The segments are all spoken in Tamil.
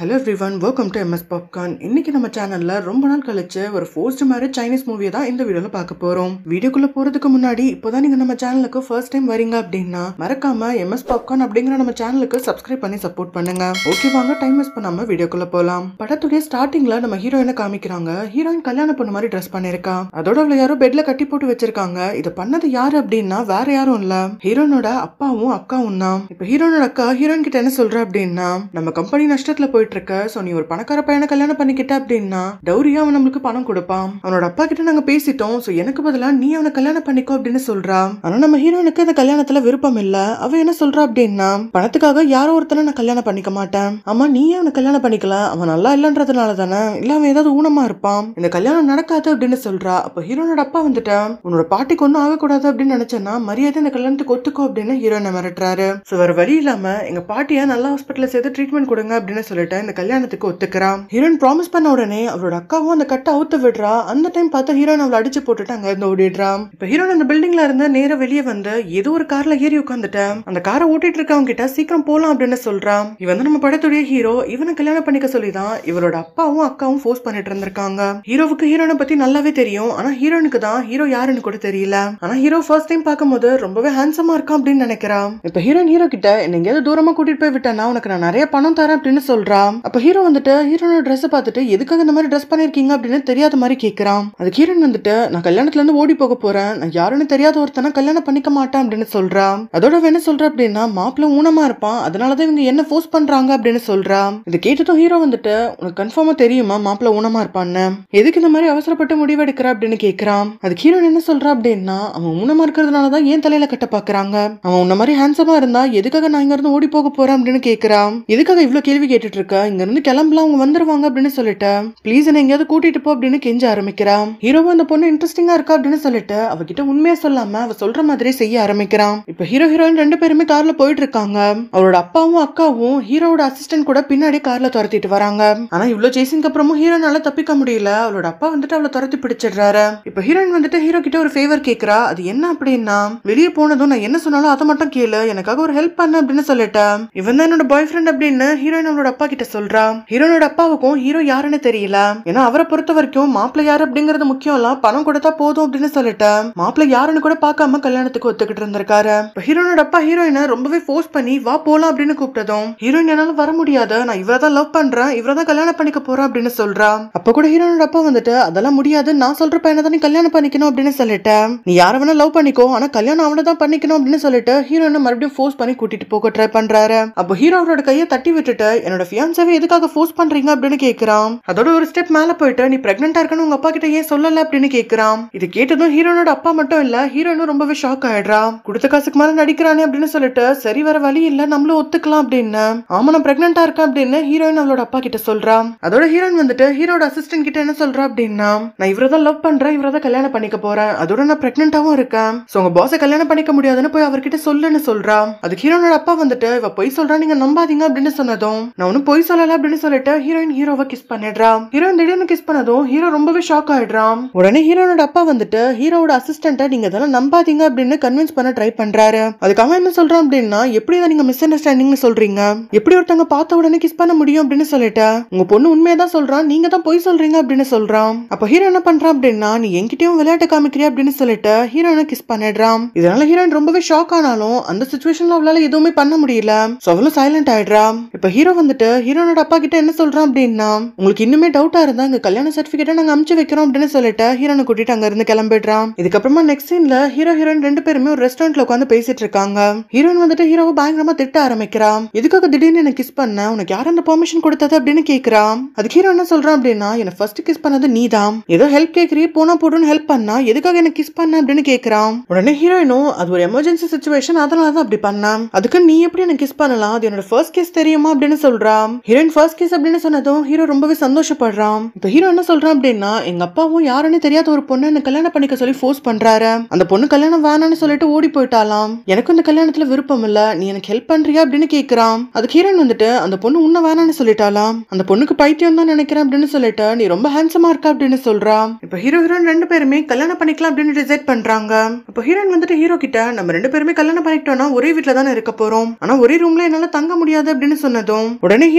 hello everyone welcome to M S Popcorn இன்னைக்கு நம்ம சேனல்ல ரொம்ப நாள் கழிச்சு ஒரு ஃபோர்ஸ்ட் மேரேஜ் சைனீஸ் மூவியை தான் இந்த வீடியோல பார்க்க போறோம் வீடியோக்குள்ள போறதுக்கு முன்னாடி இப்போதான் நீங்க நம்ம சேனலுக்கு ஃபர்ஸ்ட் டைம் வரீங்க அப்படின்னா மறக்காம எம்எஸ் பாப்கார்ன் அப்படிங்கிற நம்ம சேனலுக்கு சப்ஸ்கிரைப் பண்ணி சப்போர்ட் பண்ணுங்க ஓகே வாங்க டைம் வேஸ்ட் பண்ணாம வீடியோக்குள்ள போலாம் படத்துடைய ஸ்டார்டிங்ல நம்ம ஹீரோயினை காமிக்கிறாங்க ஹீரோயின் கல்யாணம் பொண்ணு மாதிரி ட்ரெஸ் பண்ணிருக்கா அதோட அவளை யாரோ பெட்ல கட்டி போட்டு வச்சிருக்காங்க இதை பண்ணது யாரு அப்படின்னா வேற யாரும் இல்ல ஹீரோனோட அப்பாவும் அக்காவும் தான் இப்ப ஹீரோனோட அக்கா ஹீரோயின் கிட்ட என்ன சொல்றா அப்படின்னா நம்ம கம்பெனி நஷ்டத்துல போயிட்டு இருக்க சோ நீ ஒரு பணக்கார பையனை கல்யாணம் பண்ணிக்கிட்ட அப்படின்னா டௌரியா அவன் நம்மளுக்கு பணம் கொடுப்பான் அவனோட அப்பா கிட்ட நாங்க பேசிட்டோம் சோ எனக்கு பதிலா நீ அவனை கல்யாணம் பண்ணிக்கோ அப்படின்னு சொல்றா ஆனா நம்ம ஹீரோனுக்கு இந்த கல்யாணத்துல விருப்பம் இல்ல அவ என்ன சொல்றா அப்படின்னா பணத்துக்காக யாரோ ஒருத்தனை நான் கல்யாணம் பண்ணிக்க மாட்டேன் ஆமா நீ அவனை கல்யாணம் பண்ணிக்கல அவன் நல்லா இல்லன்றதுனால தானே இல்ல அவன் ஏதாவது ஊனமா இருப்பான் இந்த கல்யாணம் நடக்காது அப்படின்னு சொல்றா அப்ப ஹீரோனோட அப்பா வந்துட்டு உன்னோட பாட்டிக்கு ஒன்றும் ஆகக்கூடாது அப்படின்னு நினைச்சேன்னா மரியாதை இந்த கல்யாணத்துக்கு ஒத்துக்கோ அப்படின்னு ஹீரோனை மிரட்டுறாரு ஸோ வேற வழி இல்லாம எங்க பாட்டியை நல்ல ஹாஸ்பிட்டல்ல சேர்த்து ட்ரீட்மெண்ட் கொடுங்க அப்படின்னு சொல்லிட்டு இந்த கல்யாணத்துக்கு ஒத்துக்கிறான் ஹீரோயின் ப்ராமிஸ் பண்ண உடனே அவரோட அக்காவும் அந்த கட்டை அவுத்து விடுறா அந்த டைம் பார்த்து ஹீரோயின் அவளை அடிச்சு போட்டுட்டு அங்க இருந்து ஓடிடுறான் இப்ப ஹீரோயின் அந்த பில்டிங்ல இருந்து நேரா வெளியே வந்து ஏதோ ஒரு கார்ல ஏறி உட்காந்துட்டேன் அந்த காரை ஓட்டிட்டு இருக்கவங்க கிட்ட சீக்கிரம் போலாம் அப்படின்னு சொல்றான் இவன் வந்து நம்ம படத்துடைய ஹீரோ இவனை கல்யாணம் பண்ணிக்க சொல்லிதான் இவரோட அப்பாவும் அக்காவும் ஃபோர்ஸ் பண்ணிட்டு இருந்திருக்காங்க ஹீரோவுக்கு ஹீரோனை பத்தி நல்லாவே தெரியும் ஆனா ஹீரோனுக்கு தான் ஹீரோ யாருன்னு கூட தெரியல ஆனா ஹீரோ ஃபர்ஸ்ட் டைம் பார்க்கும்போது ரொம்பவே ஹேண்ட்ஸமா இருக்கான் அப்படின்னு நினைக்கிறான் இப்ப ஹீரோயின் ஹீரோ கிட்ட என்ன எங்கேயாவது தூரமா கூட்டிட்டு போய் விட்டேன்னா உனக்கு நான் நிறைய பணம் தரேன் அப்படின்னு சொல்றான் அப்ப ஹீரோ வந்துட்டு ஹீரோனோட ட்ரெஸ் பார்த்துட்டு எதுக்காக இந்த மாதிரி ட்ரெஸ் பண்ணிருக்கீங்க அப்படின்னு தெரியாத மாதிரி கேக்குறான் அதுக்கு ஹீரோயின் வந்துட்டு நான் கல்யாணத்துல இருந்து ஓடி போக போறேன் நான் யாருன்னு தெரியாத ஒருத்தனை கல்யாணம் பண்ணிக்க மாட்டேன் அப்படின்னு சொல்றான் அதோட அவ என்ன சொல்ற அப்படின்னா மாப்பிள்ள ஊனமா இருப்பான் அதனாலதான் இவங்க என்ன ஃபோர்ஸ் பண்றாங்க அப்படின்னு சொல்றான் இது கேட்டதும் ஹீரோ வந்துட்டு உனக்கு கன்ஃபார்மா தெரியுமா மாப்பிள்ள ஊனமா இருப்பான்னு எதுக்கு இந்த மாதிரி அவசரப்பட்டு முடிவெடுக்கிற அப்படின்னு கேக்குறான் அதுக்கு ஹீரோயின் என்ன சொல்றா அப்படின்னா அவன் ஊனமா இருக்கிறதுனாலதான் ஏன் தலையில கட்ட பாக்குறாங்க அவன் உன்ன மாதிரி ஹேண்ட்ஸமா இருந்தா எதுக்காக நான் இங்க இருந்து ஓடி போக போறேன் அப்படின்னு கேக்குறான் எதுக்காக இவ்வளவு கேள்வி கேட்டுட்டு இருக்க இங்க இருந்து கிளம்பலாம் அவங்க வந்துருவாங்க அப்படின்னு சொல்லிட்டு ப்ளீஸ் என்ன எங்கேயாவது கூட்டிட்டு போ அப்படின்னு கெஞ்ச ஆரம்பிக்கிறான் ஹீரோவும் அந்த பொண்ணு இன்ட்ரெஸ்டிங்கா இருக்கா அப்படின்னு சொல்லிட்டு அவகிட்ட உண்மையா சொல்லாம அவ சொல்ற மாதிரி செய்ய ஆரம்பிக்கிறான் இப்ப ஹீரோ ஹீரோயின் ரெண்டு பேருமே கார்ல போயிட்டு இருக்காங்க அவரோட அப்பாவும் அக்காவும் ஹீரோவோட அசிஸ்டன்ட் கூட பின்னாடி கார்ல துரத்திட்டு வராங்க ஆனா இவ்வளவு சேசிங்க்கு அப்புறமும் ஹீரோனால தப்பிக்க முடியல அவளோட அப்பா வந்துட்டு அவளை துரத்தி பிடிச்சிடுறாரு இப்ப ஹீரோயின் வந்துட்டு ஹீரோ கிட்ட ஒரு ஃபேவர் கேக்குறா அது என்ன அப்படின்னா வெளியே போனதும் நான் என்ன சொன்னாலும் அதை மட்டும் கேளு எனக்காக ஒரு ஹெல்ப் பண்ணு அப்படின்னு சொல்லிட்டேன் இவன் தான் என்னோட பாய் ஃப்ரெண்ட் அப்படின்னு ஹீரோயின் அவளோட அப்பா கிட்ட சொல்றா ஹீரோனோட அப்பாவுக்கும் ஹீரோ யாருன்னு தெரியல ஏன்னா அவரை பொறுத்த வரைக்கும் மாப்பிள்ளை யாரு அப்படிங்கறது முக்கியம் இல்ல பணம் கொடுத்தா போதும் அப்படின்னு சொல்லிட்டேன் மாப்பிள்ளை யாருன்னு கூட பார்க்காம கல்யாணத்துக்கு ஒத்துக்கிட்டு இருந்திருக்காரு இப்ப ஹீரோனோட அப்பா ஹீரோயினை ரொம்பவே ஃபோர்ஸ் பண்ணி வா போலாம் அப்படின்னு கூப்பிட்டதும் ஹீரோயின் என்னால வர முடியாது நான் இவரை தான் லவ் பண்றேன் இவரை தான் கல்யாணம் பண்ணிக்க போறேன் அப்படின்னு சொல்றா அப்ப கூட ஹீரோனோட அப்பா வந்துட்டு அதெல்லாம் முடியாது நான் சொல்ற பையனை தான் நீ கல்யாணம் பண்ணிக்கணும் அப்படின்னு சொல்லிட்டேன் நீ யார வேணா லவ் பண்ணிக்கோ ஆனா கல்யாணம் அவனை தான் பண்ணிக்கணும் அப்படின்னு சொல்லிட்டு ஹீரோயினை மறுபடியும் ஃபோர்ஸ் பண்ணி கூட்டிட்டு போக ட்ரை பண்றாரு அப்போ ஹீரோ அவரோட கையை தட்டி விட்டுட்டு என்னோட ஃபியான்ஸாவே எதுக்காக ஃபோர்ஸ் பண்றீங்க அப்படின்னு கேக்குறான் அதோட ஒரு ஸ்டெப் மேல போயிட்டு நீ பிரெக்னெண்டா இருக்கணும் உங்க அப்பா கிட்ட ஏன் சொல்லல அப்படின்னு கேக்குறான் இது கேட்டதும் ஹீரோனோட அப்பா மட்டும் இல்ல ஹீரோனும் ரொம்பவே ஷாக் ஆயிடுறா கொடுத்த காசுக்கு மேல நடிக்கிறானே அப்படின்னு சொல்லிட்டு சரி வர வழி இல்ல நம்மளும் ஒத்துக்கலாம் அப்படின்னு ஆமா நான் பிரெக்னெண்டா இருக்கேன் அப்படின்னு ஹீரோயின் அவளோட அப்பா கிட்ட சொல்றா அதோட ஹீரோயின் வந்துட்டு ஹீரோட அசிஸ்டன்ட் கிட்ட என்ன சொல்றா அப்படின்னா நான் இவரை தான் லவ் பண்றேன் இவரை தான் கல்யாணம் பண்ணிக்க போறேன் அதோட நான் பிரெக்னெண்டாவும் இருக்கேன் சோ உங்க பாஸை கல்யாணம் பண்ணிக்க முடியாதுன்னு போய் அவர்கிட்ட சொல்லுன்னு சொல்றா அதுக்கு ஹீரோனோட அப்பா வந்துட்டு இவ பொய் சொல்றா நீங்க நம்பாதீங்க அப்படின்னு சொன்னதும் நான் ஒன்னும் பொய் சொல்லல அப்படின்னு சொல்லிட்டு ஹீரோயின் ஹீரோவை கிஸ் பண்ணிடுறா ஹீரோயின் திடீர்னு கிஸ் பண்ணதும் ஹீரோ ரொம்பவே ஷாக் ஆயிடுறான் உடனே ஹீரோனோட அப்பா வந்துட்டு ஹீரோவோட அசிஸ்டன்ட்டை நீங்க இதெல்லாம் நம்பாதீங்க அப்படின்னு கன்வின்ஸ் பண்ண ட்ரை பண்றாரு அதுக்கு அவன் என்ன சொல்றான் அப்படின்னா எப்படி இதை நீங்க மிஸ் அண்டர்ஸ்டாண்டிங்னு சொல்றீங்க எப்படி ஒருத்தவங்க பார்த்த உடனே கிஸ் பண்ண முடியும் அப்படின்னு சொல்லிட்டு உங்க பொண்ணு உண்மையா தான் சொல்றான் நீங்க தான் பொய் சொல்றீங்க அப்படின்னு சொல்றான் அப்ப ஹீரோ என்ன பண்றான் அப்படின்னா நீ என்கிட்டயும் விளையாட்டு காமிக்கிறியா அப்படின்னு சொல்லிட்டு ஹீரோனை கிஸ் பண்ணிடுறான் இதனால ஹீரோயின் ரொம்பவே ஷாக் ஆனாலும் அந்த சுச்சுவேஷன்ல அவளால எதுவுமே பண்ண முடியல சோ அவளும் சைலண்ட் ஆயிடுறா இப்ப ஹீரோ வந்துட்டு ஹீரோனோட அப்பா கிட்ட என்ன சொல்றான் அப்படின்னா உங்களுக்கு இன்னுமே டவுட்டா இருந்தா இங்க கல்யாண சர்டிபிகேட்டை நாங்க அமுச்சு வைக்கிறோம் அப்படின்னு சொல்லிட்டு ஹீரோனை கூட்டிட்டு அங்க இருந்து கிளம்பிடுறான் இதுக்கப்புறமா நெக்ஸ்ட் சீன்ல ஹீரோ ஹீரோயின் ரெண்டு பேருமே ஒரு ரெஸ்டாரண்ட்ல உட்காந்து பேசிட்டு இருக்காங்க ஹீரோயின் வந்துட்டு ஹீரோவை பயங்கரமா திட்ட ஆரம்பிக்கிறான் எதுக்காக திடீர்னு எனக்கு கிஸ் பண்ண உனக்கு யார் அந்த பெர்மிஷன் கொடுத்தது அப்படின்னு கேக்குறான் அதுக்கு ஹீரோ என்ன சொல்றான் அப்படின்னா என்ன ஃபர்ஸ்ட் கிஸ் பண்ணது நீதான் ஏதோ ஹெல்ப் கேக்குறிய போனா போடுன்னு ஹெல்ப் பண்ணா எதுக்காக எனக்கு கிஸ் பண்ண அப்படின்னு கேக்குறான் உடனே ஹீரோயினும் அது ஒரு எமர்ஜென்சி சுச்சுவேஷன் அதனால தான் அப்படி பண்ணேன் அதுக்கு நீ எப்படி எனக்கு கிஸ் பண்ணலாம் அது என்னோட ஃபர்ஸ்ட் கிஸ் தெரியுமா அப்படின்னு சொல்றான் ஹீரோயின் ஃபர்ஸ்ட் கிஸ் அப்படின்னு சொன்னதும் ஹீரோ ரொம்பவே சந்தோஷப்படுறான் இப்ப ஹீரோ என்ன சொல்றான் அப்படின்னா எங்க அப்பாவும் யாருன்னு தெரியாத ஒரு பொண்ணு என்ன கல்யாணம் பண்ணிக்க சொல்லி ஃபோர்ஸ் பண்றாரு அந்த பொண்ணு கல்யாணம் வேணாம்னு சொல்லிட்டு ஓடி போயிட்டாலாம் எனக்கும் இந்த கல்யாணத்துல விருப்பம் இல்ல நீ எனக்கு ஹெல்ப் பண்றியா அப்படின்னு கேக்குறான் அதுக்கு ஹீரோயின் வந்துட்டு அந்த பொண்ணு உன்ன வேணாம்னு சொல்லிட்டாலாம் அந்த பொண்ணுக்கு பைத்தியம் தான் நினைக்கிறேன் அப்படின்னு சொல்லிட்டு நீ ரொம்ப ஹேண்ட்ஸமா இருக்க அப்படின்னு சொல்றா இப்ப ஹீரோ ஹீரோயின் ரெண்டு பேருமே கல்யாணம் பண்ணிக்கலாம் அப்படின்னு டிசைட் பண்றாங்க அப்ப ஹீரோயின் வந்துட்டு ஹீரோ கிட்ட நம்ம ரெண்டு பேருமே கல்யாணம் பண்ணிக்கிட்டோம்னா ஒரே வீட்ல தானே இருக்க போறோம் ஆனா ஒரே ரூம்ல என்னால தங்க முடியாது அப்படின்னு சொன்னதும் உடனே ஹீரோ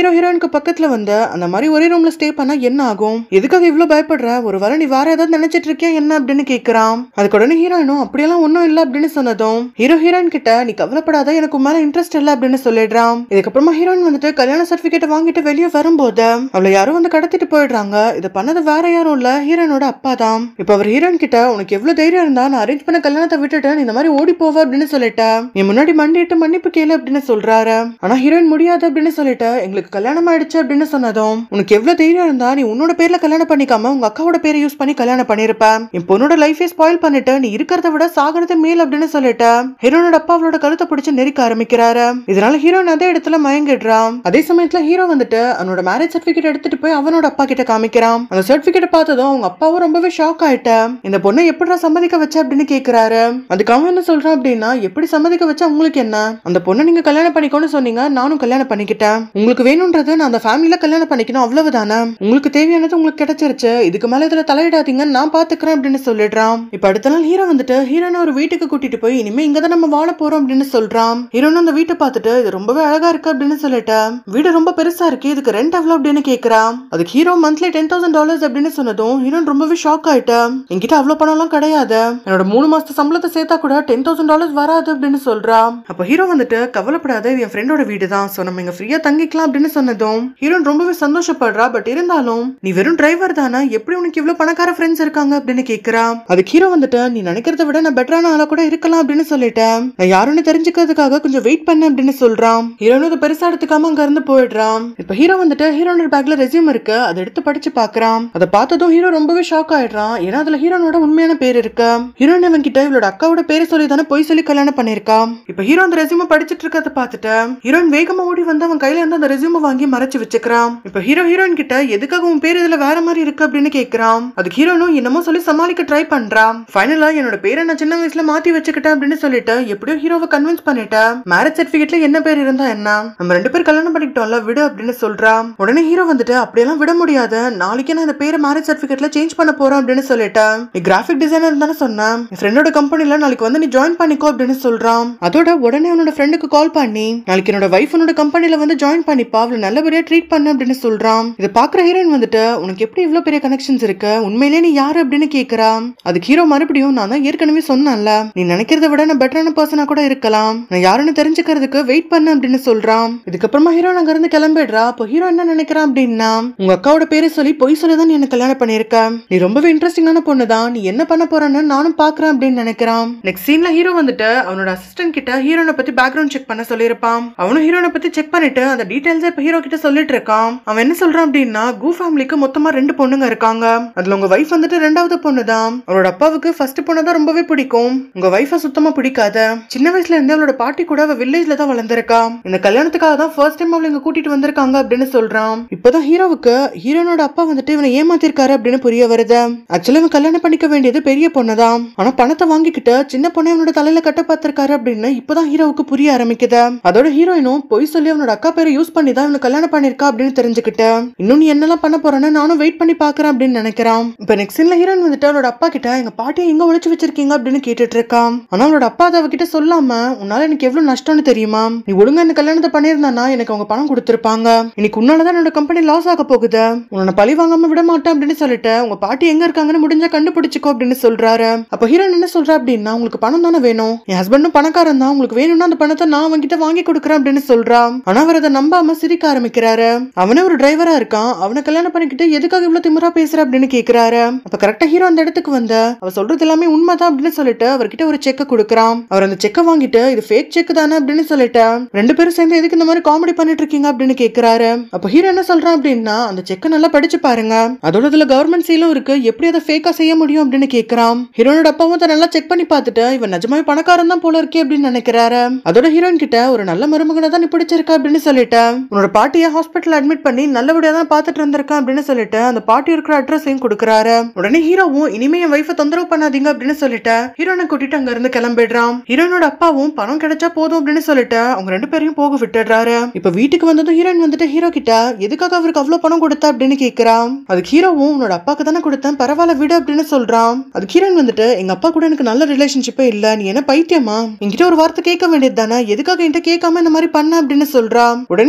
ஹீரோ ஹீரோயினுக்கு பக்கத்துல வந்து அந்த மாதிரி ஒரே ரூம்ல ஸ்டே பண்ணா என்ன ஆகும் எதுக்காக இவ்ளோ பயப்படுற ஒரு வேளை நீ வேற ஏதாவது நினைச்சிட்டு இருக்கியா என்ன அப்படின்னு கேக்குறான் அதுக்கு உடனே ஹீரோயினும் அப்படியெல்லாம் ஒண்ணும் இல்ல அப்படின்னு சொன்னதும் ஹீரோ ஹீரோயின் கிட்ட நீ கவலைப்படாத எனக்கு உன் மேல இன்ட்ரெஸ்ட் இல்ல அப்படின்னு சொல்லிடுறான் இதுக்கப்புறமா ஹீரோயின் வந்துட்டு கல்யாண சர்டிபிகேட் வாங்கிட்டு வெளியே வரும்போது அவளை யாரும் வந்து கடத்திட்டு போயிடுறாங்க இது பண்ணது வேற யாரும் இல்ல ஹீரோயினோட அப்பா தான் இப்ப அவர் ஹீரோயின் கிட்ட உனக்கு எவ்வளவு தைரியம் இருந்தா நான் அரேஞ்ச் பண்ண கல்யாணத்தை விட்டுட்டு நீ இந்த மாதிரி ஓடி போவ அப்படின்னு சொல்லிட்ட நீ முன்னாடி மண்டிட்டு மன்னிப்பு கேளு அப்படின்னு சொல்றாரு ஆனா ஹீரோயின் முடியாது அப்படின்னு சொல்லிட்டு எங்களுக்கு கல்யாணம் ஆயிடுச்சு அப்படின்னு சொன்னதும் உனக்கு எவ்வளவு தைரியம் இருந்தா நீ உன்னோட பேர்ல கல்யாணம் பண்ணிக்காம உங்க அக்காவோட பேரை யூஸ் பண்ணி கல்யாணம் பண்ணிருப்ப என் பொண்ணோட லைஃபே ஸ்பாயில் பண்ணிட்டு நீ இருக்கிறத விட சாகிறது மேல் அப்படின்னு சொல்லிட்டு ஹீரோனோட அப்பா அவளோட கழுத்தை பிடிச்சு நெரிக்க ஆரம்பிக்கிறாரு இதனால ஹீரோயின் அதே இடத்துல மயங்கிடுறான் அதே சமயத்துல ஹீரோ வந்துட்டு அவனோட மேரேஜ் சர்டிபிகேட் எடுத்துட்டு போய் அவனோட அப்பா கிட்ட காமிக்கிறான் அந்த சர்டிபிகேட் பார்த்ததும் அவங்க அப்பாவும் ரொம்பவே ஷாக் ஆயிட்ட இந்த பொண்ணை எப்படிடா சம்மதிக்க வச்ச அப்படின்னு கேக்குறாரு அதுக்கு அவன் என்ன சொல்றான் அப்படின்னா எப்படி சம்மதிக்க வச்சா உங்களுக்கு என்ன அந்த பொண்ணை நீங்க கல்யாணம் பண்ணிக்கோன்னு சொன்னீங்க நானும் கல்யாணம் பண்ணிக்கிட்டேன் உங்களுக்கு வேணும்ன்றது நான் அந்த ஃபேமிலியில கல்யாணம் பண்ணிக்கணும் அவ்வளவுதானே உங்களுக்கு தேவையானது உங்களுக்கு கிடைச்சிருச்சு இதுக்கு மேல இதுல தலையிடாதீங்க நான் பாத்துக்கிறேன் அப்படின்னு சொல்லிடுறான் இப்ப அடுத்த நாள் ஹீரோ வந்துட்டு ஹீரோனை ஒரு வீட்டுக்கு கூட்டிட்டு போய் இனிமே இங்க தான் நம்ம வாழ போறோம் அப்படின்னு சொல்றான் ஹீரோன் அந்த வீட்டை பார்த்துட்டு இது ரொம்பவே அழகா இருக்கு அப்படின்னு சொல்லிட்டு வீடு ரொம்ப பெருசா இருக்கு இதுக்கு ரெண்ட் எவ்வளவு அப்படின்னு கேக்குறான் அதுக்கு hero monthly ten thousand dollars அப்படின்னு சொன்னதும் ஹீரோன் ரொம்பவே ஷாக் ஆயிட்டா என்கிட்ட அவ்வளவு பணம் எல்லாம் கிடையாது என்னோட மூணு மாசத்து சம்பளத்தை சேர்த்தா கூட டென் தௌசண்ட் டாலர்ஸ் வராது அப்படின்னு சொல்றான் அப்ப ஹீரோ வந்துட்டு கவலைப்படாத இது என் ஃப்ரெண்டோட வீடு தான் சோ நம்ம இங்க ஃப்ரீயா தங்கிக்கலாம் அப்படின்னு சொன்னதும் ஹீரோன் ரொம்பவே சந்தோஷப்படுறா பட் இருந்தாலும் நீ வெறும் டிரைவர் தானே எப்படி உனக்கு இவ்வளவு பணக்கார ஃப்ரெண்ட்ஸ் இருக்காங்க அப்படின்னு கேக்குறா அதுக்கு ஹீரோ வந்துட்டு நீ நினைக்கிறத விட நான் பெட்டரான ஆளா கூட இருக்கலாம் அப்படின்னு சொல்லிட்டேன் நான் யாருன்னு தெரிஞ்சுக்கிறதுக்காக கொஞ்சம் வெயிட் பண்ண அப்படின்னு சொல்றான் ஹீரோனும் அதை பெருசா எடுத்துக்காம அங்க இருந்து போயிடுறான் இப்ப ஹீரோ வந்துட்டு ஹீரோனோட பேக்ல ரெசியூம் இருக்கு அதை எடுத்து படிச்சு பாக்குறான் அதை பார்த்ததும் ஹீரோ ரொம்பவே ஷாக் ஆயிடுறான் ஏன்னா அதுல ஹீரோனோட உண்மையான பேர் இருக்கு ஹீரோயின் அவன் கிட்ட இவளோட அக்காவோட பேரை சொல்லி தானே பொய் சொல்லி கல்யாணம் பண்ணிருக்கா இப்ப ஹீரோ அந்த ரெசியூம் படிச்சிட்டு இருக்கிறத பார்த்துட்டு ஹீரோயின் வேகமா ஓடி வந்து அவன் கையில இருந்து அந்த ரெசியூம் வாங்கி மறைச்சு வச்சுக்கிறான் இப்ப ஹீரோ ஹீரோயின் கிட்ட எதுக்காக உன் பேர் இதுல வேற மாதிரி இருக்கு அப்படின்னு கேக்குறான் அதுக்கு ஹீரோனும் என்னமோ சொல்லி சமாளிக்க ட்ரை பண்றான் ஃபைனலா என்னோட பேரை நான் சின்ன வயசுல மாத்தி வச்சுக்கிட்டேன் அப்படின்னு சொல்லிட்டு எப்படியோ ஹீரோவை கன்வின்ஸ் பண்ணிட்டேன் மேரேஜ் சர்டிபிகேட்ல என்ன பேர் இருந்தா என்ன நம்ம ரெண்டு பேர் கல்யாணம் பண்ணிக்கிட்டோம்ல விடு அப்படின்னு சொல்றான் உடனே ஹீரோ வந்துட்டு அப்படியெல்லாம் விட முடியாது நாளைக்கு நான் இந்த பேரை மேரேஜ் சர்டிபிகேட்ல சேஞ்ச் பண்ண போறோம் அப்படின்னு சொல்லிட்டேன் நீ கிராஃபிக் டிசைனர் தானே சொன்னேன் என் ஃப்ரெண்டோட கம்பெனில நாளைக்கு வந்து நீ ஜாயின் பண்ணிக்கோ அப்படின்னு சொல்றான் அதோட உடனே அவனோட ஃப்ரெண்டுக்கு கால் பண்ணி நாளைக்கு என்னோட வைஃப் உன்னோட கம்பெனில வந்து ஜாயின் பண்ணிப்பா அவளை நல்லபடியா ட்ரீட் பண்ணு அப்படின்னு சொல்றான் இதை பாக்குற ஹீரோயின் வந்துட்டு உனக்கு எப்படி இவ்வளவு பெரிய கனெக்ஷன்ஸ் இருக்கு உண்மையிலேயே நீ யாரு அப்படின்னு கேக்குறான் அதுக்கு ஹீரோ மறுபடியும் நான் தான் ஏற்கனவே சொன்னேன்ல நீ நினைக்கிறத விட நான் பெட்டரான பர்சனா கூட இருக்கலாம் நான் யாருன்னு தெரிஞ்சுக்கிறதுக்கு வெயிட் பண்ணு அப்படின்னு சொல்றான் இதுக்கப்புறமா ஹீரோ அங்க இருந்து கிளம்பிடுறா அப்போ ஹீரோ என்ன நினைக்கிறான் அப்படின்னா உங்க அக்காவோட பேரை சொல்லி பொய் சொல்லி தான் நீ என்ன கல்யாணம் பண்ணிருக்க நீ ரொம்பவே இன்ட்ரெஸ்டிங்கான பொண்ணு தான் நீ என்ன பண்ண போறன்னு நானும் பாக்குறேன் அப்படின்னு நினைக்கிறான் நெக்ஸ்ட் சீன்ல ஹீரோ வந்துட்டு அவனோட அசிஸ்டன்ட் கிட்ட ஹீரோனை பத்தி பேக்ரவுண்ட் செக் பண்ண சொல்லியிருப்பான் அவனும் ஹீரோனை பத்தி செக் பண்ணிட்டு அந்த டீடைல்ஸ் இப்ப ஹீரோ கிட்ட சொல்லிட்டு இருக்கான் அவன் என்ன சொல்றான் அப்படின்னா கூ ஃபேமிலிக்கு மொத்தமா ரெண்டு பொண்ணுங்க இருக்காங்க அதுல உங்க வைஃப் வந்துட்டு ரெண்டாவது பொண்ணு தான் அவரோட அப்பாவுக்கு ஃபர்ஸ்ட் பொண்ணு தான் ரொம்பவே பிடிக்கும் உங்க வைஃப சுத்தமா பிடிக்காத சின்ன வயசுல இருந்தே அவளோட பாட்டி கூட அவ வில்லேஜ்ல தான் வளர்ந்திருக்கா இந்த கல்யாணத்துக்காக தான் ஃபர்ஸ்ட் டைம் அவளை இங்க கூட்டிட்டு வந்திருக்காங்க அப்படின்னு சொல்றான் இப்பதான் ஹீரோவுக்கு ஹீரோனோட அப்பா வந்துட்டு இவனை ஏமாத்திருக்காரு அப்படின்னு புரிய வருது ஆக்சுவலா இவன் கல்யாணம் பண்ணிக்க வேண்டியது பெரிய பொண்ணு தான் ஆனா பணத்தை வாங்கிக்கிட்டு சின்ன பொண்ணை அவனோட தலையில கட்ட பார்த்திருக்காரு அப்படின்னு இப்பதான் ஹீரோவுக்கு புரிய ஆரம்பிக்குது அதோட ஹீரோயினும் பொய் சொல்லி அவனோட அக்கா பேரை யூஸ் பண்ணி தான் இவனை கல்யாணம் பண்ணிருக்கா அப்படின்னு தெரிஞ்சுக்கிட்டு இன்னும் நீ என்னெல்லாம் பண்ண போறேன்னு நானும் வெயிட் பண்ணி பாக்குறேன் அப்படின்னு நினைக்கிறான் இப்ப நெக்ஸ்ட் சீன்ல ஹீரோயின் வந்துட்டு அவளோட அப்பா கிட்ட எங்க பாட்டியை எங்க ஒளிச்சு வச்சிருக்கீங்க அப்படின்னு கேட்டுட்டு இருக்கான் ஆனா அவளோட அப்பா அதை அவகிட்ட சொல்லாம உன்னால எனக்கு எவ்வளவு நஷ்டம்னு தெரியுமா நீ ஒழுங்கா இந்த கல்யாணத்தை பண்ணியிருந்தானா எனக்கு அவங்க பணம் கொடுத்திருப்பாங்க இன்னைக்கு உன்னாலதான் என்னோட கம்பெனி லாஸ் ஆக போகுது உன்னை பழி வாங்காம விட மாட்டேன் அப்படின்னு சொல்லிட்டு உங்க பாட்டி எங்க இருக்காங்கன்னு முடிஞ்சா கண்டுபிடிச்சுக்கோ அப்படின்னு சொல்றாரு அப்ப ஹீரோயின் என்ன சொல்றா அப்படின்னா உங்களுக்கு பணம் தானே வேணும் என் ஹஸ்பண்டும் பணக்காரன் தான் உங்களுக்கு வேணும்னா அந்த பணத்தை நான் அவன்கிட்ட வாங்கி கொடுக்குறேன் அப்படின்னு சொல்றான் ஆனா அவர் அதை நம்பாம சிரிக்க ஆரம்பிக்கிறாரு அவனே ஒரு டிரைவரா இருக்கான் அவனை கல்யாணம் பண்ணிக்கிட்டு எதுக்காக இவ்வளவு திமிரா பேசுற அப்படின்னு கேக்குறாரு அப்ப கரெக்டா ஹீரோ அந்த இடத்துக்கு வந்த அவ சொல்றது எல்லாமே உண்மைதான் அப்படின்னு சொல்லிட்டு அவர்கிட்ட ஒரு செக்க கொடுக்குறான் அவர் அந்த செக்கை வாங்கிட்டு இது ஃபேக் செக் தானே அப்படின்னு சொல்லிட்டு ரெண்டு பேரும் சேர்ந்து எதுக்கு இந்த மாதிரி காமெடி பண்ணிட்டு இருக்கீங்க அப்படின்னு கேக்குறாரு அப்ப ஹீரோ என்ன சொல்றான் அப்படின்னா அந்த செக்கை நல்லா படிச்சு பாருங்க அதோட இதுல கவர்மெண்ட் சீலும் இருக்கு எப்படி அதை ஃபேக்கா செய்ய முடியும் அப்படின்னு கேக்குறான் ஹீரோனோட அப்பாவும் அதை நல்லா செக் பண்ணி பார்த்துட்டு இவன் நிஜமாவே பணக்காரன் தான் போல இருக்கே அப்படின்னு நினைக்கிறாரு அதோட ஹீரோயின் கிட்ட ஒரு நல்ல மருமகனை தான் நீ பிடிச்சிருக்க அப்படின்னு சொல்லிட்டு உன்னோட பாட்டியை ஹாஸ்பிட்டல் அட்மிட் பண்ணி நல்லபடியா தான் பார்த்துட்டு இருந்திருக்கான் அப்படின்னு சொல்லிட்டு அந்த பாட்டி இருக்கிற அட்ரஸையும் கொடுக்குறாரு உடனே ஹீரோவும் இனிமே என் வைஃபை தொந்தரவு பண்ணாதீங்க அப்படின்னு சொல்லிட்டு ஹீரோனை கூட்டிட்டு அங்க இருந்து கிளம்பிடுறான் ஹீரோனோட அப்பாவும் பணம் கிடைச்சா போதும் அப்படின்னு சொல்லிட்டு அவங்க ரெண்டு பேரையும் போக விட்டுடுறாரு இப்ப வீட்டுக்கு வந்ததும் ஹீரோயின் வந்துட்டு ஹீரோ கிட்ட எதுக்காக அவருக்கு அவ்வளவு பணம் கொடுத்த அப்படின்னு கேக்குறான் அதுக்கு ஹீரோவும் உன்னோட அப்பாக்கு தானே கொடுத்தேன் பரவாயில்ல விடு அப்படின்னு சொல்றான் அதுக்கு ஹீரோயின் வந்துட்டு எங்க அப்பா கூட எனக்கு நல்ல ரிலேஷன்ஷிப்பே இல்ல நீ என்ன பைத்தியமா என்கிட்ட ஒரு வார்த்தை கேட்க வேண்டியது தானே எதுக்காக என்கிட்ட கேட்காம இந்த மாதிரி பண்ண அப்படின்னு சொல்றான் உடனே ஹீரோவும்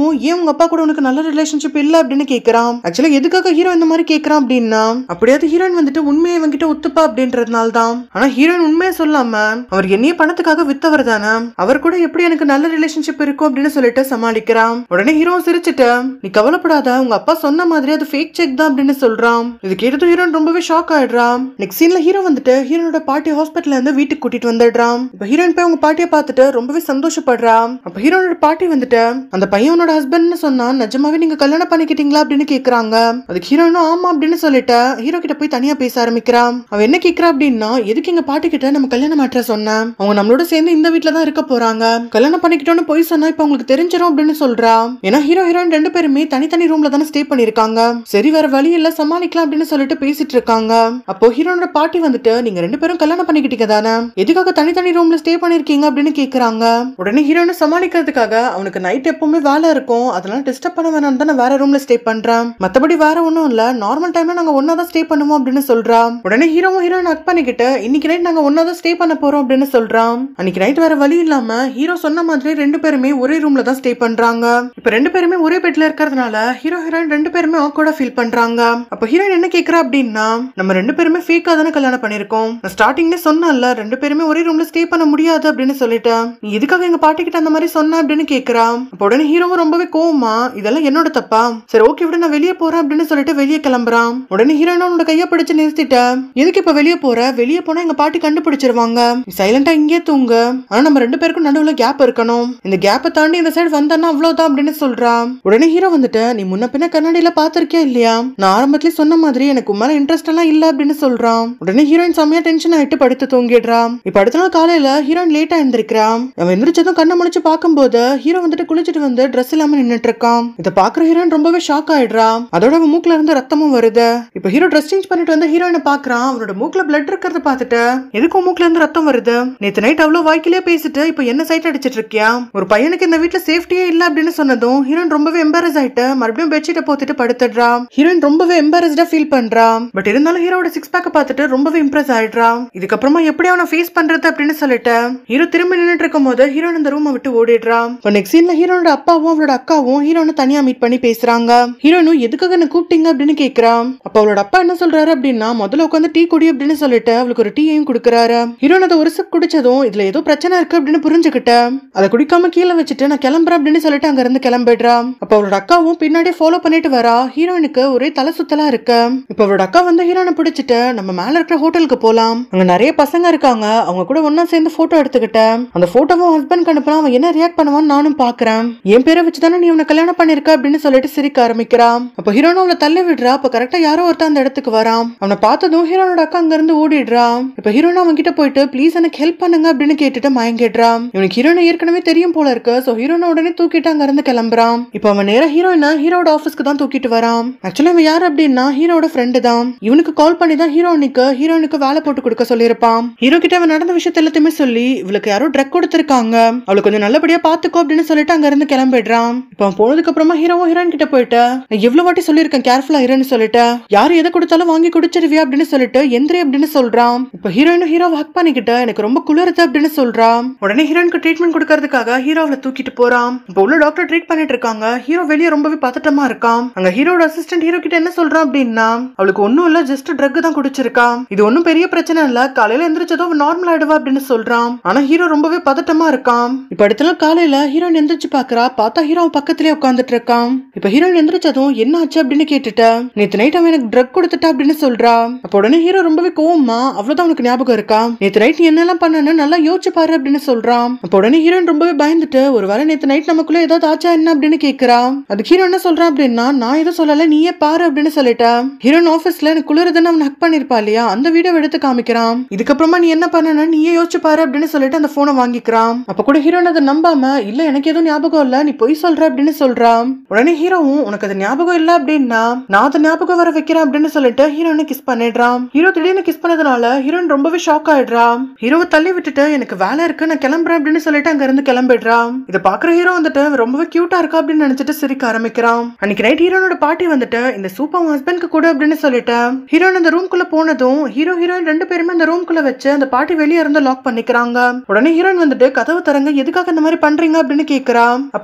ஹீரோவும் ஏன் உங்க அப்பா கூட உனக்கு நல்ல ரிலேஷன்ஷிப் இல்ல அப்படின்னு கேக்குறான் ஆக்சுவலா எதுக்காக ஹீரோ இந்த மாதிரி கேக்குறான் அப்படின்னா அப்படியாவது ஹீரோயின் வந்துட்டு உண்மையை இவங்கிட்ட ஒத்துப்பா அப்படின்றதுனால தான் ஆனா ஹீரோயின் உண்மையை சொல்லாம அவர் என்னைய பணத்துக்காக வித்தவர் தானே அவர் கூட எப்படி எனக்கு நல்ல ரிலேஷன்ஷிப் இருக்கும் அப்படின்னு சொல்லிட்டு சமாளிக்கிறான் உடனே ஹீரோ சிரிச்சுட்டு நீ கவலைப்படாத உங்க அப்பா சொன்ன மாதிரி அது ஃபேக் செக் தான் அப்படின்னு சொல்றான் இது கேட்டதும் ஹீரோயின் ரொம்பவே ஷாக் ஆயிடுறான் நெக்ஸ்ட் சீன்ல ஹீரோ வந்துட்டு ஹீரோனோட பாட்டி ஹாஸ்பிட்டல்ல இருந்து வீட்டுக்கு கூட்டிட்டு வந்துடுறான் இப்ப ஹீரோயின் போய் அவங்க பாட்டியை பார்த்துட்டு ரொம்பவே சந்தோஷப்படுறான் அப்ப ஹீரோனோட பாட்டி வந்துட்டு அந்த பையனோட ஹஸ்பண்ட்னு சொன்னா நிஜமாவே நீங்க கல்யாணம் பண்ணிக்கிட்டீங்களா அப்படின்னு கேக்குறாங்க அதுக்கு ஹீரோயினும் ஆமா அப்படின்னு சொல்லிட்டு ஹீரோ கிட்ட போய் தனியா பேச ஆரம்பிக்கிறான் அவ என்ன கேக்குறா அப்படின்னா எதுக்கு எங்க பாட்டி கிட்ட நம்ம கல்யாணம் மாற்ற சொன்னேன் அவங்க நம்மளோட சேர்ந்து இந்த வீட்ல தான் இருக்க போறாங்க கல்யாணம் பண்ணிக்கிட்டோம்னு போய் சொன்னா இப்ப உங்களுக்கு தெரிஞ்சிரும் அப்படின்னு சொல்றா ஏன்னா ஹீரோ ஹீரோயின் ரெண்டு பேருமே தனித்தனி ரூம்ல தானே ஸ்டே பண்ணிருக்காங்க சரி வேற வழி இல்ல சமாளிக்கலாம் அப்படின்னு சொல்லிட்டு பேசிட்டு இருக்காங்க அப்போ ஹீரோனோட பாட்டி வந்துட்டு நீங்க ரெண்டு பேரும் கல்யாணம் பண்ணிக்கிட்டீங்க தானே எதுக்காக தனித்தனி ரூம்ல ஸ்டே பண்ணிருக்கீங்க அப்படின்னு கேக்குறாங்க உடனே ஹீரோனை சமாளிக்கிறதுக்காக அவனுக்கு நைட் எப்பவுமே வேலை இருக்கும் அதனால டிஸ்டர்ப் பண்ண வேணாம் தான் நான் வேற ரூம்ல ஸ்டே பண்றேன் மத்தபடி வேற ஒண்ணும் இல்ல நார்மல் டைம்ல நாங்க ஒன்னா தான் ஸ்டே பண்ணுவோம் அப்படின்னு சொல்றான் உடனே ஹீரோவும் ஹீரோயின் அக் பண்ணிக்கிட்டு இன்னைக்கு நைட் நாங்க ஒன்னா தான் ஸ்டே பண்ண போறோம் அப்படின்னு சொல்றான் அன்னைக்கு நைட் வேற வழி இல்லாம ஹீரோ சொன்ன மாதிரி ரெண்டு பேருமே ஒரே ரூம்ல தான் ஸ்டே பண்றாங்க இப்ப ரெண்டு பேருமே ஒரே பெட்ல இருக்கிறதுனால ஹீரோ ஹீரோயின் ரெண்டு பேருமே ஆக்வர்டா ஃபீல் பண்றாங்க அப்ப ஹீரோயின் என்ன கேக்குறா அப்படின்னா நம்ம ரெண்டு பேருமே ஃபேக்கா தானே கல்யாணம் பண்ணிருக்கோம் நான் ஸ்டார்டிங்ல சொன்னேன்ல ரெண்டு பேருமே ஒரே ரூம்ல ஸ்டே பண்ண முடியாது அப்படின்னு சொல்லிட்டேன் நீ எதுக்காக எங்க பாட்டி கிட்ட அந்த மாதிரி சொன்ன அப்படின்னு கேக்குறான் அப்ப உடனே ஹீரோவும் ரொம்பவே கோவமா இதெல்லாம் என்னோட தப்பா சரி ஓகே விட நான் வெளியே போறேன் அப்படின்னு சொல்லிட்டு வெளியே கிளம்புறான் உடனே ஹீரோயின் அவனோட கைய பிடிச்சு நிறுத்திட்ட எதுக்கு இப்ப வெளியே போற வெளியே போனா எங்க பாட்டி கண்டுபிடிச்சிருவாங்க சைலண்டா இங்கே தூங்க ஆனா நம்ம ரெண்டு பேருக்கும் நடுவுல கேப் இருக்கணும் இந்த கேப்பை தாண்டி இந்த சைடு வந்தானா அவ்வளவுதான் அப்படின்னு சொல்றான் உடனே ஹீரோ வந்துட்டு நீ முன்ன பின்ன கண்ணாடியில பாத்திருக்கியா இல்லையா நான் ஆரம்பத்திலே சொன்ன மாதிரி எனக்கு உன் மேல இன்ட்ரெஸ்ட் எல்லாம் இல்ல அப்படின்னு சொல்றான் உடனே ஹீரோயின் செம்மையா டென்ஷன் ஆயிட்டு படுத்து தூங்கிடுறான் இப்ப அடுத்த நாள் காலையில ஹீரோயின் லேட்டா எந்திரிக்கிறான் அவன் எந்திரிச்சதும் கண்ணை முழிச்சு பார்க்கும்போது ஹீரோ வந்துட்டு குளிச்சிட்டு வந்து ட்ரெஸ் இல்லாம நின்னுட்டு இருக்கான் இதை பாக்குற ஹீரோயின் ரொம்பவே ஷாக் ஆயிடுறான் அதோட அவன் மூக்குல இருந்து ரத்தமும் வருது இப்ப ஹீரோ ட்ரெஸ் சேஞ்ச் பண்ணிட்டு வந்து ஹீரோயினை பாக்குறான் அவனோட மூக்குல பிளட் இருக்கிறத பார்த்துட்டு எதுக்கு உன் மூக்குல இருந்து ரத்தம் வருது நேத்து நைட் அவ்வளவு வாய்க்கிலே பேசிட்டு இப்ப என்ன சைட் அடிச்சிட்டு இருக்கியா ஒரு பையனுக்கு இந்த வீட்ல சேஃப்டியே இல்ல அப்படின்னு சொன்னதும் ஹீரோயின் ரொம்பவே எம்பாரஸ் ஆயிட்டு மறுபடியும் பெட்ஷீட்டை போத்திட்டு படுத்துடுறா ஹீரோயின் ரொம்பவே எம்பாரஸ்டா ஃபீல் பண்றா பட் இருந்தாலும் ஹீரோட சிக்ஸ் பேக்க பார்த்துட்டு ரொம்பவே இம்ப்ரெஸ் ஆயிடுறா இதுக்கப்புறமா எப்படி அவனை ஃபேஸ் பண்றது அப்படின்னு சொல்லிட்டு ஹீரோ திரும்பி நின்னுட்டு இருக்கும் போது ஹீரோயின் அந்த ரூமை விட்டு ஓடிடுறா இப்போ நெக்ஸ்ட் சீன்ல ஹீரோனோட அப்பாவும் அவளோட அக்காவும் ஹீரோனை தனியா மீட் பண்ணி பேசுறாங்க ஹீரோனும் எதுக்காக என்ன கூப்பிட்டீங்க அப்படின்னு கேக்குறான் அப்ப அவளோட அப்பா என்ன சொல்றாரு அப்படின்னா முதல்ல உட்காந்து டீ குடி அப்படின்னு சொல்லிட்டு அவளுக்கு ஒரு டீயையும் கொடுக்குறாரு ஹீரோன் அதை ஒரு சிப் குடிச்சதும் இதுல ஏதோ பிரச்சனை இருக்கு அப்படின்னு புரிஞ்சுக்கிட்டேன் அதை குடிக்காம கீழே வச்சுட்டு நான் கிளம்புறேன் அப்படின்னு சொல்லிட்டு அங்க இருந்து கிளம்பிடுறா அப்ப அவளோட அக்காவும் பின்னாடியே ஃபாலோ பண்ணிட்டு வரா ஹீரோயினுக்கு ஒரே தலை சுத்தலா இருக்கு இப்ப அவளோட அக்கா வந்து ஹீரோனை பிடிச்சிட்டு நம்ம மேல இருக்கிற ஹோட்டலுக்கு போலாம் அங்க நிறைய பசங்க இருக்காங்க அவங்க கூட ஒண்ணா சேர்ந்து போட்டோ எடுத்துக்கிட்டேன் அந்த போட்டோவும் ஹஸ்பண்ட் அனுப்பினா அவன் என்ன ரியாக்ட் பண்ணுவான்னு நானும் பாக்குறேன் என் பேரை வச்சுதானே நீ அவனை கல்யாணம் பண்ணிருக்க அப்படின்னு சொல்லிட்டு சிரிக்க ஆரம்பிக்கிறான் அப்ப ஹீரோனும் அவளை தள்ளி விடுறா அப்ப கரெக்டா யாரோ ஒருத்தன் அந்த இடத்துக்கு வரான் அவனை பார்த்ததும் ஹீரோனோட அக்கா அங்க இருந்து ஓடிடுறான் இப்ப ஹீரோன் அவன் கிட்ட போயிட்டு ப்ளீஸ் எனக்கு ஹெல்ப் பண்ணுங்க அப்படின்னு கேட்டுட்டு மயங்கிடுறான் இவனுக்கு ஹீரோனை ஏற்கனவே தெரியும் போல இருக்கு சோ ஹீரோனை உடனே தூக்கிட்டு அங்க இருந்து கிளம்புறான் இப்ப அவன் நேரா ஹீரோயினை ஹீரோட ஆபீஸ்க்கு தான் தூக்கிட்டு வரான் ஆக்சுவலா இவன் யார் அப்படின்னா ஹீரோட ஃப்ரெண்டு தான் இவனுக்கு கால் பண்ணி தான் ஹீரோனுக்கு ஹீரோனுக்கு வேலை போட்டு கொடுக்க சொல்லியிருப்பான் ஹீரோ கிட்ட அவன் நடந்த விஷயத்த எல்லாத்தையுமே சொல்லி இவளுக்கு யாரோ ட்ரக் கொடுத்திருக்காங்க அவளை கொஞ்சம் நல்லபடியா பாத்துக்கோ அப்படின்னு சொல்லிட்டு அங்க இருந்து கிளம்பிடுறான் இப்ப அவன் போனதுக்கு அப்புறமா ஹீரோவும் ஹீரோயின் கிட்ட போயிட்டு நான் எவ்வளவு வாட்டி சொல்லியிருக்கேன் கேர்ஃபுல்லா இருன்னு சொல்லிட்டு யார் எதை கொடுத்தாலும் வாங்கி குடிச்சிருவியா அப்படின்னு சொல்லிட்டு எந்திரி அப்படின்னு சொல்றான் இப்ப ஹீரோயினும் ஹீரோ ஹக் பண்ணிக்கிட்டு எனக்கு ரொம்ப குளிருது அப்படின்னு சொல்றான் உடனே ஹீரோயினுக்கு ட்ரீட்மெண்ட் கொடுக்கறதுக்காக ஹீரோ அவளை தூக்கிட்டு போறான் இப்ப உள்ள டாக்டர் ட்ரீட் பண்ணிட்டு இருக்காங்க ஹீரோ வெளியே ரொம்பவே பதட்டமா இருக்கான் அங்க ஹீரோட அசிஸ்டன்ட் ஹீரோ கிட்ட என்ன சொல்றான் அப்படின்னா அவளுக்கு ஒண்ணும் இல்ல ஜஸ்ட் ட்ரக் தான் குடிச்சிருக்கா இது ஒண்ணும் பெரிய பிரச்சனை இல்ல காலையில எந்திரிச்சதும் நார்மல் ஆயிடுவா அப்படின்னு சொல்றான் ஆனா ஹீரோ ரொம்பவே பதட்டமா இருக்கான் இப்ப அடுத்த நாள் காலையில ஹீரோயின் எந்திரிச்சு பாக்குறா பார்த்தா ஹீரோ அவன் பக்கத்துலயே உட்காந்துட்டு இருக்கான் இப்ப ஹீரோயின் எந்திரிச்சதும் என்ன ஆச்சு அப்படின்னு கேட்டுட்டா நேத்து நைட் அவன் எனக்கு ட்ரக் கொடுத்துட்டா அப்படின்னு சொல்றா அப்ப உடனே ஹீரோ ரொம்பவே கோவமா அவ்வளவுதான் உனக்கு ஞாபகம் இருக்கா நேத்து நைட் நீ என்னெல்லாம் பண்ணனு நல்லா யோசிச்சு பாரு அப்படின்னு சொல்றான் அப்ப உடனே ஹீரோயின் ரொம்பவே பயந்துட்டு ஒரு வேளை நேத்து நைட் நமக்குள்ள ஏதாவது ஆச்சா என்ன அப்படின்னு கேக்குறா அதுக்கு ஹீரோ என்ன சொல்றான் அப்படின்னா நான் எதுவும் சொல்லல நீயே பாரு அப்படின்னு சொல்லிட்டா ஹீரோயின் ஆபீஸ்ல எனக்கு குளிருதுன்னு அவன் ஹக் பண்ணிருப்பா இல்லையா அந்த வீடியோ எடுத்து காமிக்கிறான் இதுக்கப்புறமா நீ என்ன பண்ணன நீயே யோசிச்சு பாரு அப்படின்னு சொல்லிட்டு அந்த போனை வாங்கிக்கிறான் அப்ப கூட ஹீரோன் அதை நம்பாம இல்ல எனக்கு எதுவும் ஞாபகம் இல்ல நீ பொய் சொல்ற அப்படின்னு சொல்றான் உடனே ஹீரோவும் உனக்கு அது ஞாபகம் இல்ல அப்படின்னா நான் அதை ஞாபகம் வர வைக்கிறேன் அப்படின்னு சொல்லிட்டு ஹீரோனை கிஸ் பண்ணிடுறான் ஹீரோ திடீர்னு கிஸ் பண்ணதுனால ஹீரோயின் ரொம்பவே ஷாக் ஆயிடுறான் ஹீரோவை தள்ளி விட்டுட்டு எனக்கு வேலை இருக்கு நான் கிளம்புறேன் அப்படின்னு சொல்லிட்டு அங்க இருந்து கிளம்பிடுறான் இதை பாக்குற ஹீரோ வந்துட்டு அவன் ரொம்பவே கியூட்டா இருக்கா அப்படின்னு நினைச்சிட்டு சிரிக்க ஆரம்பிக்கிறான் அன்னைக்கு நைட் ஹீரோனோட பாட்டி வந்துட்டு இந்த சூப் அவன் ஹஸ்பண்ட்க்கு கொடு அப்படின்னு சொல்லிட்டு ஹீரோயின் அந்த ரூம்குள்ள போனதும் ஹீரோ ஹீரோயின் ரெண்டு பேருமே அந்த ரூம்குள்ள வச்சு அந்த பாட்டி வெளியே இருந்து லாக் பண்ணிக்கிறாங்க உடனே ஹீரோயின் வந்துட்டு கதவு தரங்க எதுக்காக இந்த மாதிரி பண்றீங்க அப்படின்னு கேக்குறா அப்ப அவங்க பாட்டி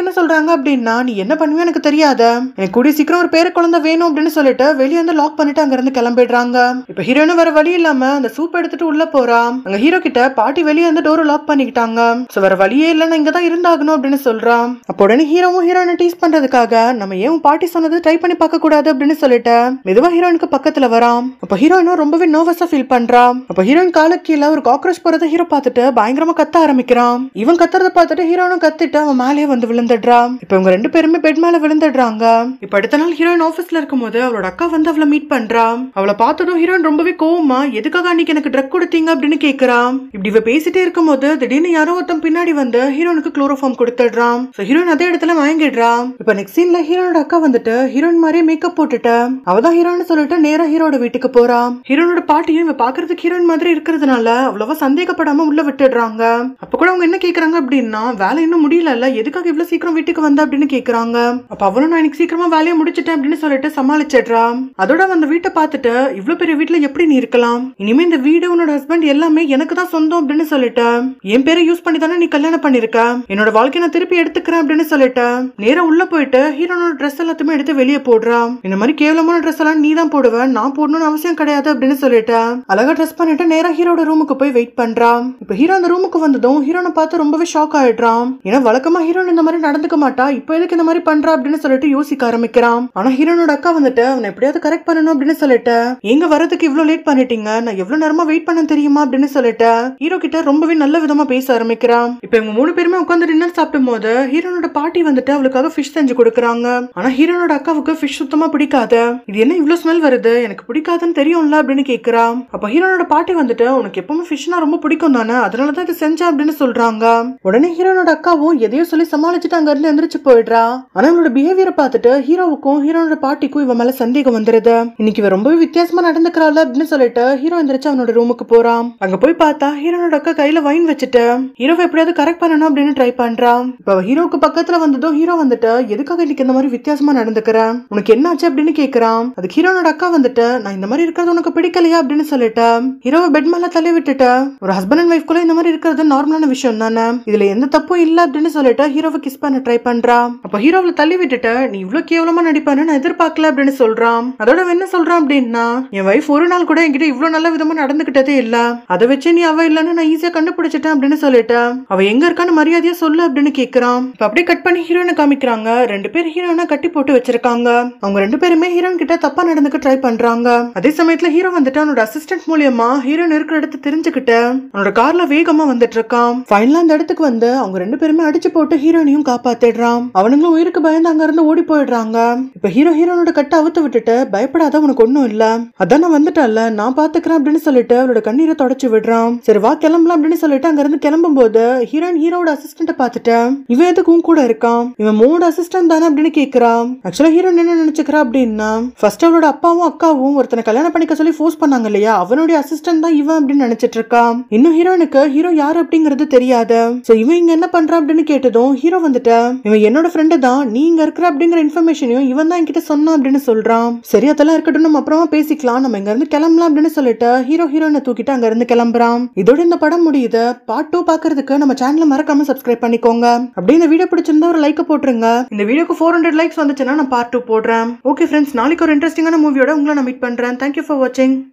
என்ன சொல்றாங்க அப்படின்னா நீ என்ன பண்ணுவே எனக்கு தெரியாத எனக்கு கூடிய சீக்கிரம் ஒரு பேர குழந்தை வேணும் அப்படின்னு சொல்லிட்டு வெளியே வந்து லாக் பண்ணிட்டு அங்க இருந்து கிளம்பிடுறாங்க இப்ப ஹீரோனும் வேற வழி இல்லாம அந்த சூப் எடுத்துட்டு உள்ள போறான் அங்க ஹீரோ கிட்ட பாட்டி வெளியே வந்து டோர் லாக் பண்ணிக்கிட்டாங்க சோ வேற வழியே இல்ல நான் இங்க தான் இருந்தாகணும் அப்படின்னு சொல்றான் அப்போ உடனே ஹீரோவும் ஹீரோனை டீஸ் பண்றதுக்காக நம்ம ஏன் உன் பாட்டி சொன்னது ட்ரை பண்ணி பார்க்க கூடாது அப்படின்னு சொல்லிட்டு மெதுவா ஹீரோனுக்கு பக்கத்துல வரான் அப்ப ஹீரோயினும் ரொம்பவே நர்வஸா ஃபீல் பண்றான் அப்ப ஹீரோயின் காலுக்கு கீழே ஒரு காக்ரோச் போறத ஹீரோ பார்த்துட்டு பயங்கரமா கத்த ஆரம்பிக்கிறான் இவன் கத்துறத பார்த்துட்டு ஹீரோனும் கத்திட்டு அவன் மேலேயே வந்து விழுந்துடுறான் இப்ப இவங்க ரெண்டு பேருமே பெட் மேல விழுந்துடுறாங்க இப்ப அடுத்த நாள் ஹீரோயின் ஆபீஸ்ல இருக்கும்போது அவளோட அக்கா வந்து அவளை மீட் பண்றா அவளை பார்த்ததும் ஹீரோயின் ரொம்பவே கோவமா எதுக்காக அன்னைக்கு எனக்கு ட்ரக் கொடுத்தீங்க அப்படின்னு கேக்குறான் இப்படி இவ பேசிட்டே இருக்கும்போது திடீர்னு யாரோ ஒருத்தன் பின்னாடி வந்து ஹீரோனுக்கு குளோரோஃபார்ம் கொடுத்துடுறான் சோ ஹீரோயின் அதே இடத்துல மயங்கிடுறான் இப்ப நெக்ஸ்ட் சீன்ல ஹீரோனோட அக்கா வந்துட்டு ஹீரோயின் மாதிரியே மேக்கப் போட்டுட்டு அவதான் ஹீரோன்னு சொல்லிட்டு நேரா ஹீரோட வீட்டுக்கு போறான் ஹீரோனோட பாட்டியும் இவ பாக்குறதுக்கு ஹீரோயின் மாதிரி இருக்கிறதுனால அவ்வளவா சந்தேகப்படாம உள்ள விட்டுடுறாங்க அப்ப கூட அவங்க என்ன கேக்குறாங்க அப்படின்னா வேலை இன்னும் முடியல எதுக்காக இவ்வளவு சீக்கிரம் வீட்டுக்கு வந்த அப்படின்னு கேக்குறாங்க அப்ப அவளும் நான் இன்னைக்கு சீக்கிரமா வேலையை முடிச்சிட்டேன் அப்படின்னு சொல்லிட்டு சமாளிச்சிடுறா அதோட அவன் அந்த வீட்டை பார்த்துட்டு இவ்வளவு பெரிய வீட்டுல எப்படி நீ இருக்கலாம் இனிமே இந்த வீடு உன்னோட ஹஸ்பண்ட் எல்லாமே எனக்கு தான் சொந்தம் அப்படின்னு சொல்லிட்டு என் பேரை யூஸ் பண்ணி தானே நீ கல்யாணம் பண்ணிருக்க என்னோட வாழ்க்கையை நான் திருப்பி எடுத்துக்கிறேன் அப்படின்னு சொல்லிட்டு நேரா உள்ள போயிட்டு ஹீரோனோட ட்ரெஸ் எல்லாத்தையுமே எடுத்து வெளியே போடுறா இந்த மாதிரி கேவலமான ட்ரெஸ் எல்லாம் நீ தான் போடுவ நான் போடணும்னு அவசியம் கிடையாது அப்படின்னு சொல்லிட்டு அழகா ட்ரெஸ் பண்ணிட்டு நேரா ஹீரோட ரூமுக்கு போய் வெயிட் பண்றான் இப்ப ஹீரோ அந்த ரூமுக்கு வந்ததும் ஹீரோனை பார்த்து ரொம்பவே ஷாக் ஆயிடுறான் ஏன்னா வழக்கமா ஹீரோன் இந்த மாதிரி நடந்துக்க மாட்டா இப்போ எதுக்கு இந்த மாதிரி பண்றா அப்படின்னு சொல்லிட்டு யோசிக்க ஆரம்பிக்கிறான் ஆனா ஹீரோனோட அக்கா வந்துட்டு அவனை எப்படியாவது கரெக்ட் பண்ணணும் அப்படின்னு சொல்லிட்டு எங்க வரதுக்கு இவ்வளவு லேட் பண்ணிட்டீங்க நான் எவ்வளவு நேரமா வெயிட் பண்ண தெரியுமா அப்படின்னு சொல்லிட்டு ஹீரோ கிட்ட ரொம்பவே நல்ல விதமா பேச ஆரம்பிக்கிறான் இப்ப இவங்க மூணு பேருமே உட்காந்து டின்னர் சாப்பிடும் போது ஹீரோனோட பாட்டி வந்துட்டு அவளுக்காக ஃபிஷ் செஞ்சு கொடுக்குறாங்க ஆனா ஹீரோனோட அக்காவுக்கு ஃபிஷ் சுத்தமா பிடிக்காது இது என்ன இவ்வளவு ஸ்மெல் வருது எனக்கு பிடிக்காதுன்னு தெரியும்ல அப்படின்னு கேக்குறான் அப்ப ஹீரோனோட பாட்டி வந்துட்டு உனக்கு எப்பவுமே ஃபிஷ்னா ரொம்ப பிடிக்கும் தானே அதனாலதான் இது செஞ்சேன் அப்படின்னு சொல்றாங்க உடனே ஹீரோனோட அக்காவும் எதையோ சொல்லி சமாளிச்சுட்டு அங்க இருந்து எந்திரிச்சு போயிடுறா ஆனா அவனோட பிஹேவியரை பார்த்துட்டு ஹீரோவுக்கும் ஹீரோனோட பாட்டிக்கும் இவன் மேல சந்தேகம் வந்துருது இன்னைக்கு இவன் ரொம்பவே வித்தியாசமா நடந்துக்கிறாள் அப்படின்னு சொல்லிட்டு ஹீரோ எந்திரிச்சு அவனோட ரூமுக்கு போறான் அங்க போய் பார்த்தா ஹீரோனோட அக்கா கையில வைன் வச்சுட்டு ஹீரோவை எப்படியாவது கரெக்ட் பண்ணணும் அப்படின்னு ட்ரை பண்றான் இப்ப அவ ஹீரோக்கு பக்கத்துல வந்ததும் ஹீரோ வந்துட்டு எதுக்காக இன்னைக்கு இந்த மாதிரி வித்தியாசமா நடந்துக்கிறேன் உனக்கு என்ன ஆச்சு அப்படின்னு கேக்குறான் அதுக்கு ஹீரோனோட அக்கா வந்துட்டு நான் இந்த மாதிரி இருக்கிறது உனக்கு பிடிக்கலையா அப்படின்னு சொல்லிட்டு ஹீரோவை பெட் மேல தள்ளி விட்டுட்டு ஒரு ஹஸ்பண்ட் அண்ட் ஒய்ஃப்குள்ள இந்த மாதிரி இருக்கிறது நார்மலான விஷயம் தானே இதுல எந்த தப்பும் இல்ல அப்படின்னு சொல்லிட்டு ஹீரோவை கிஸ் பண்ண ட்ரை பண்றா அப்ப ஹீரோவை தள்ளி விட்டுட்டு நீ இவ்வளவு கேவலமா நடிப்பான்னு நான் எதிர்பார்க்கல அப்படின்னு சொல்றான் அதோட அவன் என்ன சொல்றான் அப்படின்னா என் வைஃப் ஒரு நாள் கூட என்கிட்ட இவ்வளவு நல்ல விதமா நடந்துகிட்டதே இல்ல அதை வச்சு நீ அவ இல்லன்னு நான் ஈஸியா கண்டுபிடிச்சிட்டேன் அப்படின்னு சொல்லிட்டு அவ எங்க இருக்கான்னு மரியாதையா சொல்லு அப்படின்னு கேக்குறான் இப்ப அப்படியே கட் பண்ணி ஹீரோனை காமிக்கிறாங்க ரெண்டு பேர் ஹீரோனை கட்டி போட்டு வச்சிருக்காங்க அவங்க ரெண்டு பேருமே ஹீரோன் கிட்ட தப்பா நடந்துக்க ட்ரை பண்றாங்க அதே சமயத்துல ஹீரோ வந்துட்டு அவனோட அசிஸ்டன்ட் மூலியமா ஹீரோன் இருக்கிற இடத்த தெரிஞ்சுக்கிட்டு அவனோட கார்ல வேகமா வந்துட்டு இருக்கான் ஃபைனலா அந்த இடத்துக்கு வந்து அவங்க ரெண்டு பேருமே அடிச்சு போட்டு ஹீரோனையும் காப்பாத்திடுறான் அவனுங்களும் உயிருக்கு பயந்து அங்க இருந்து ஓடி போயிடுறாங்க இப்ப ஹீரோ ஹீரோனோட கட்டை அவுத்து விட்டுட்டு பயப்படாத உனக்கு ஒண்ணும் இல்ல அதான் நான் வந்துட்டேன்ல நான் பாத்துக்கிறேன் அப்படின்னு சொல்லிட்டு அவளோட கண்ணீரை தொடச்சு விடுறான் சரி வா கிளம்பலாம் அப்படின்னு சொல்லிட்டு அங்க இருந்து கிளம்பும் போது ஹீரோயின் ஹீரோட அசிஸ்டன்ட பாத்துட்டு இவன் எதுக்கு உன் கூட இருக்கான் இவன் மூணு அசிஸ்டன்ட் தானே அப்படின்னு கேக்குறான் ஆக்சுவலா ஹீரோயின் என்ன நினைச்சுக்கிறா அப்படின்னா ஃபர்ஸ்ட் அவளோட அப்பாவும் அக்காவும் ஒருத்தனை கல்யாணம் பண்ணிக்க சொல்லி ஃபோர்ஸ் பண்ணாங்க இல்லையா அவனுடைய அசிஸ்டன்ட் தான் இவன் அப்படின்னு நினைச்சிட்டு இருக்கான் இன்னும் ஹீரோனுக்கு ஹீரோ யாரு அப்படிங்கிறது தெரியாது சோ இவன் இங்க என்ன பண்றான் அப்படின்னு கேட்டதும் ஹீரோ வந்துட்டு இவன் என்னோட ஃப்ரெண்டு தான் நீ இங்க இருக்கிற அப்படிங்கிற இன்ஃபர்மேஷனையும் இவன் தான் என்கிட்ட சொன்னான் அப்படின்னு சொல்றான் சரி அதெல்லாம் இருக்கட்டும் நம்ம அப்புறமா பேசிக்கலாம் நம்ம இங்க இருந்து கிளம்பலாம் அப்படின்னு சொல்லிட்டு ஹீரோ ஹீரோயினை தூக்கிட்டு அங்க இருந்து கிளம்புறான் இதோட இந்த படம் முடியுது பார்ட் டூ பாக்குறதுக்கு நம்ம சேனலை மறக்காம சப்ஸ்கிரைப் பண்ணிக்கோங்க அப்படியே இந்த வீடியோ பிடிச்சிருந்தா ஒரு லைக் போட்டுருங்க இந்த வீடியோக்கு ஃபோர் ஹண்ட்ரட் லைக்ஸ் வந்துச்சுன்னா நான் பார்ட் டூ போடுறேன் ஓகே ஃப்ரெண்ட்ஸ் நாளைக்கு ஒரு இன்ட்ரெஸ்டிங்கான மூவியோட உங்களை நான் மீட் பண்றேன் தேங்க்யூ ஃபார் வாட்சிங்